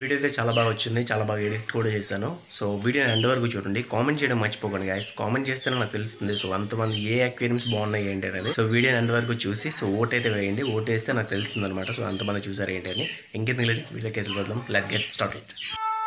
video అయితే చాలా బాగా వచ్చింది చాలా బాగా ఎడిట్ కూడా చేశాను సో వీడియో ఎండ్ వరకు చూడండి కామెంట్ చేయడం మర్చిపోకండి గాయస్ కామెంట్ చేస్తేనే నాకు తెలుస్తుంది సో అంతమంది ఏ అక్వేరియమ్స్ బాగున్నాయి ఏంటి అనేది సో వీడియో ఎండ్ వరకు చూసి సో ఓట్ అయితే వేయండి ఓట్ వేస్తే నాకు తెలుస్తుంది అనమాట సో అంతమంది చూసారు ఏంటి అని ఇంకెందుకు లేదు వీడియోకి వెళ్ళిపోదాం లెట్ గెట్ స్టార్ట్ ఇట్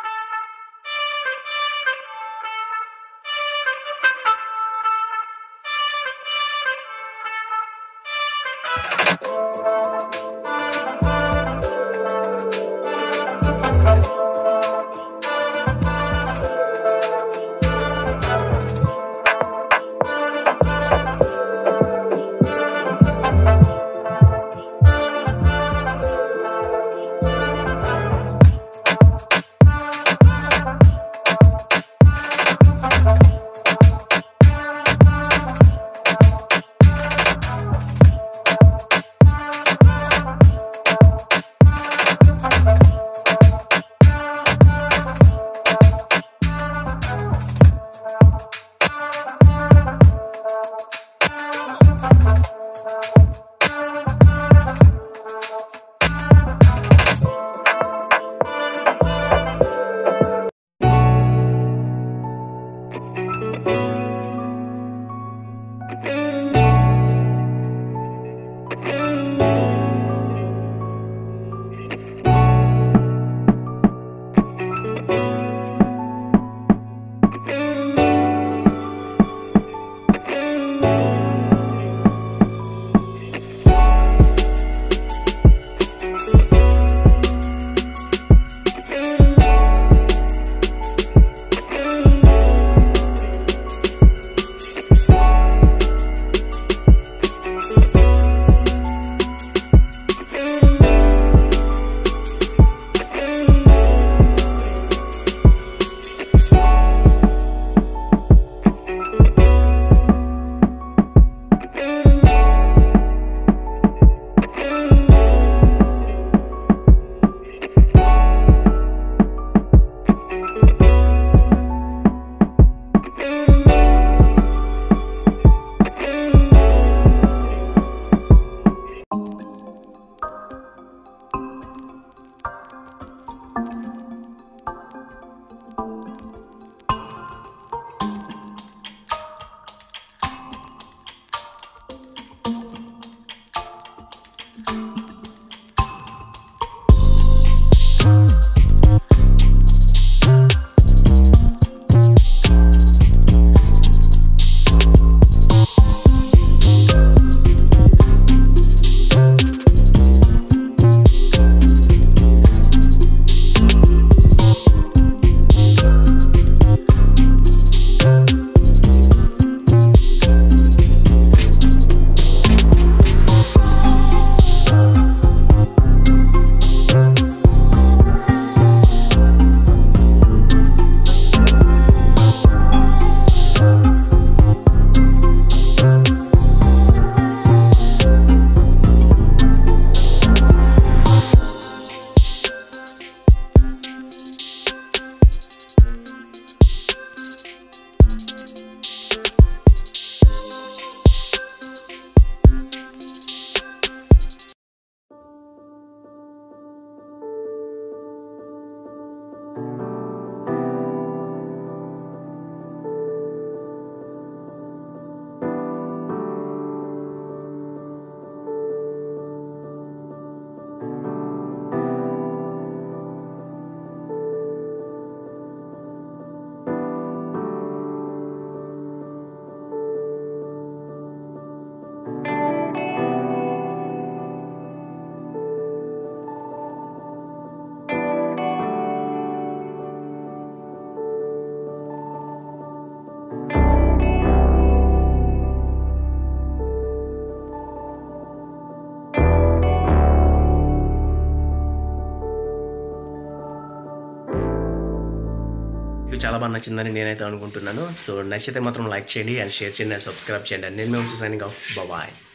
మీకు చాలా బాగా నచ్చిందని నేనైతే అనుకుంటున్నాను సో నచ్చితే మాత్రం లైక్ చేయండి అండ్ షేర్ చేయండి అండ్ సబ్స్క్రైబ్ చేయండి నేను మేము సైనింగ్ ఆఫ్ బాయ్